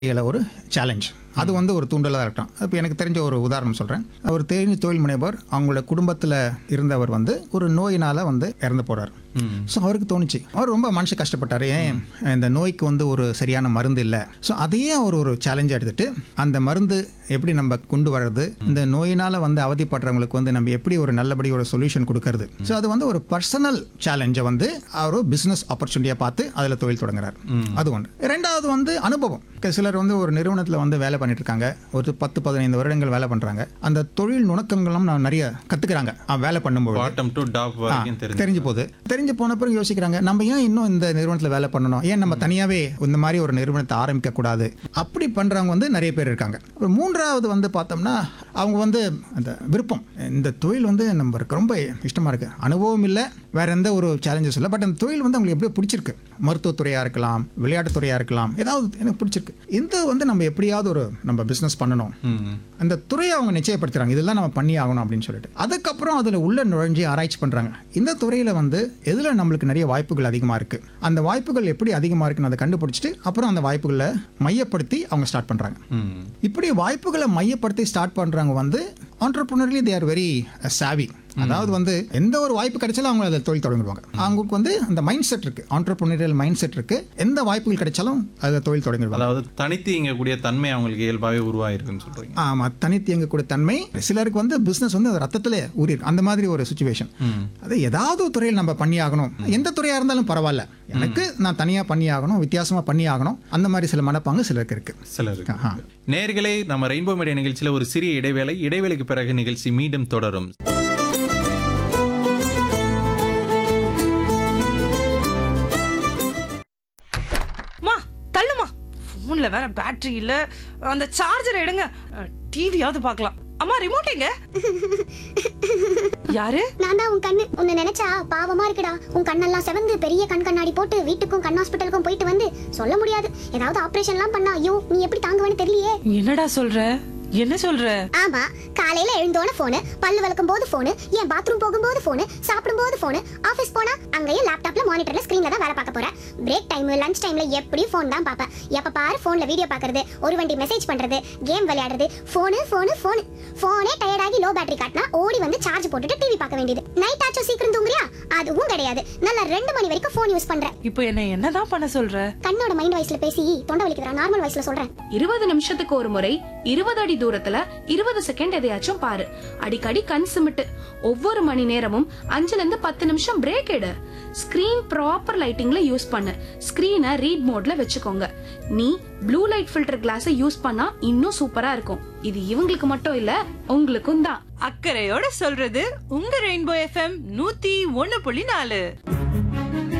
இதில் ஒரு சேலஞ்ச் அது வந்து ஒரு தூண்டலாக இருக்கட்டும் இப்போ எனக்கு தெரிஞ்ச ஒரு உதாரணம் சொல்கிறேன் ஒரு தெரிஞ்ச தொழில் முனைவர் அவங்களோட குடும்பத்தில் இருந்தவர் வந்து ஒரு நோயினால் வந்து இறந்து போகிறார் ஸோ அவருக்கு தோணுச்சு அவர் ரொம்ப மனுஷன் கஷ்டப்பட்டார் ஏன் இந்த நோய்க்கு வந்து ஒரு சரியான மருந்து இல்லை ஸோ அதையே அவர் ஒரு சேலஞ்சாக எடுத்துட்டு அந்த மருந்து எப்படி நம்ம கொண்டு வர்றது இந்த நோயினால் வந்து அவதிப்படுறவங்களுக்கு வந்து நம்ம எப்படி ஒரு நல்லபடி ஒரு சொல்யூஷன் கொடுக்கறது ஸோ அது வந்து ஒரு பர்சனல் சேலஞ்சை வந்து அவர் பிஸ்னஸ் ஆப்பர்ச்சுனிட்டியாக பார்த்து அதில் தொழில் தொடங்குறார் அது ஒன்று ரெண்டாவது வந்து அனுபவம் க- சிலர் வந்து ஒரு நிறுவனத்தில் வந்து வேலை பண்ணிட்டு இருக்காங்க ஒரு பத்து பதினைந்து வருடங்கள் வேலை பண்ணுறாங்க அந்த தொழில் நுணுக்கங்களும் நான் நிறைய கற்றுக்குறாங்க வேலை பண்ணும்போது பாட்டம் டு டாப் வரைக்கும் தெரிஞ்சு தெரிஞ்சு போகுது தெரிஞ்சு போன பிறகு யோசிக்கிறாங்க நம்ம ஏன் இன்னும் இந்த நிறுவனத்தில் வேலை பண்ணணும் ஏன் நம்ம தனியாகவே இந்த மாதிரி ஒரு நிறுவனத்தை ஆரம்பிக்க கூடாது அப்படி பண்ணுறவங்க வந்து நிறைய பேர் இருக்காங்க அப்புறம் மூன்றாவது வந்து பார்த்தோம்னா அவங்க வந்து அந்த விருப்பம் இந்த தொழில் வந்து நம்மளுக்கு ரொம்ப இஷ்டமாக இருக்குது அனுபவம் இல்லை வேற எந்த ஒரு சேலஞ்சஸ் இல்லை பட் அந்த தொழில் வந்து அவங்களுக்கு எப்படியோ பிடிச்சிருக்கு மருத்துவத்துறையாக இருக்கலாம் விளையாட்டுத்துறையாக இருக்கலாம் ஏதாவது எனக்கு பிடிச்சிருக்கு இந்த வந்து நம்ம எப்படியாவது ஒரு நம்ம பிஸ்னஸ் பண்ணணும் ம். அந்த துறையை அவங்க நிச்சயப்படுத்துறாங்க இதெல்லாம் நம்ம பண்ணி ஆகணும் அப்படின்னு சொல்லிட்டு அதுக்கப்புறம் அதில் உள்ள நுழைஞ்சு ஆராய்ச்சி பண்ணுறாங்க இந்த துறையில் வந்து எதில் நம்மளுக்கு நிறைய வாய்ப்புகள் அதிகமாக இருக்குது அந்த வாய்ப்புகள் எப்படி அதிகமாக இருக்குன்னு அதை கண்டுபிடிச்சிட்டு அப்புறம் அந்த வாய்ப்புகளை மையப்படுத்தி அவங்க ஸ்டார்ட் பண்ணுறாங்க ம். இப்படி வாய்ப்புகளை மையப்படுத்தி ஸ்டார்ட் பண்ணுறவங்க வந்து ஆண்டர்பிரினர்லி தே ஆர் வெரி சாவி அதாவது வந்து எந்த ஒரு வாய்ப்பு கிடைச்சாலும் அவங்க அதை தொழில் தொடங்கிடுவாங்க அவங்களுக்கு வந்து அந்த மைண்ட் செட் இருக்கு ஆண்டர்பிரினரியல் மைண்ட் செட் இருக்கு எந்த வாய்ப்புகள் கிடைச்சாலும் அதை தொழில் தொடங்கிடுவாங்க அதாவது தனித்து இயங்கக்கூடிய தன்மை அவங்களுக்கு இயல்பாகவே உருவாயிருக்குன்னு சொல்றீங்க ஆமா தனித்து இயங்கக்கூடிய தன்மை சிலருக்கு வந்து பிசினஸ் வந்து அது ரத்தத்திலே ஊறி இருக்கு அந்த மாதிரி ஒரு சுச்சுவேஷன் ம். அது ஏதாவது ஒரு துறையில் நம்ம பண்ணி ஆகணும் எந்த துறையா இருந்தாலும் பரவாயில்ல எனக்கு நான் தனியா பண்ணி ஆகணும் வித்தியாசமா பண்ணி ஆகணும் அந்த மாதிரி சில மனப்பாங்கு சிலருக்கு இருக்கு சிலருக்கு ஆஹா. நேர்களே நம்ம ரெயின்போ மீடியா நிகழ்ச்சியில ஒரு சிறிய இடைவேளை இடைவேளைக்கு பிறகு நிகழ்ச்சி மீண்டும் தொடரும் மா தள்ளுமா ஃபோன்ல வேற பேட்டரி இல்ல அந்த சார்ஜர் எடுங்க டிவியாவது பார்க்கலாம் அம்மா ரிமோட் எங்க யாரு நான் தான் உன் கண்ணு உன்னை நினைச்சா பாவமா இருக்குடா உன் கண்ணெல்லாம் செவந்து பெரிய கண் கண்ணாடி போட்டு வீட்டுக்கும் கண் ஹாஸ்பிட்டலுக்கும் போயிட்டு வந்து சொல்ல முடியாது ஏதாவது ஆபரேஷன்லாம் பண்ணா ஐயோ நீ எப்படி தாங்குவேன்னு தெரியலையே என்னடா சொல்ற என்ன சொல்ற ஆமா காலையில எழுந்தோன போனு பல்லு விளக்கும் போது போனு என் பாத்ரூம் போகும்போது போனு சாப்பிடும் போது போனு ஆபீஸ் போனா அங்கேயும் லேப்டாப்ல மானிட்டர்ல ஸ்கிரீன்ல தான் வேலை பார்க்க போறேன் பிரேக் டைம் லஞ்ச் டைம்ல எப்படியும் ஃபோன் தான் பார்ப்பேன் எப்ப பாரு போன்ல வீடியோ பார்க்கறது ஒரு வண்டி மெசேஜ் பண்றது கேம் விளையாடுறது போனு போனு போனு போனே டயர்டாகி லோ பேட்டரி காட்டினா ஓடி வந்து சார்ஜ் போட்டுட்டு டிவி பார்க்க வேண்டியது நைட் ஆச்சும் சீக்கிரம் தூங்குறியா அதுவும் கிடையாது நல்லா ரெண்டு மணி வரைக்கும் ஃபோன் யூஸ் பண்றேன் இப்போ என்ன என்னதான் பண்ண சொல்ற கண்ணோட மைண்ட் வாய்ஸ்ல பேசி தொண்டை வலிக்குதுடா நார்மல் வாய்ஸ்ல சொல்றேன் இருபது நிமிஷத்துக்கு ஒரு முறை இருபது அடி தூரத்துல இருபது செகண்ட் எதையாச்சும் பாரு அடிக்கடி கண் சிமிட்டு ஒவ்வொரு மணி நேரமும் அஞ்சுல இருந்து பத்து நிமிஷம் பிரேக் எடு ஸ்கிரீன் ப்ராப்பர் லைட்டிங்ல யூஸ் பண்ணு ஸ்கிரீனை ரீட் மோட்ல வச்சுக்கோங்க நீ ப்ளூ லைட் ஃபில்டர் கிளாஸை யூஸ் பண்ணா இன்னும் சூப்பரா இருக்கும் இது இவங்களுக்கு மட்டும் இல்ல உங்களுக்கும் தான் அக்கறையோட சொல்றது உங்க ரெயின்போ எஃப்எம் நூத்தி ஒண்ணு புள்ளி நாலு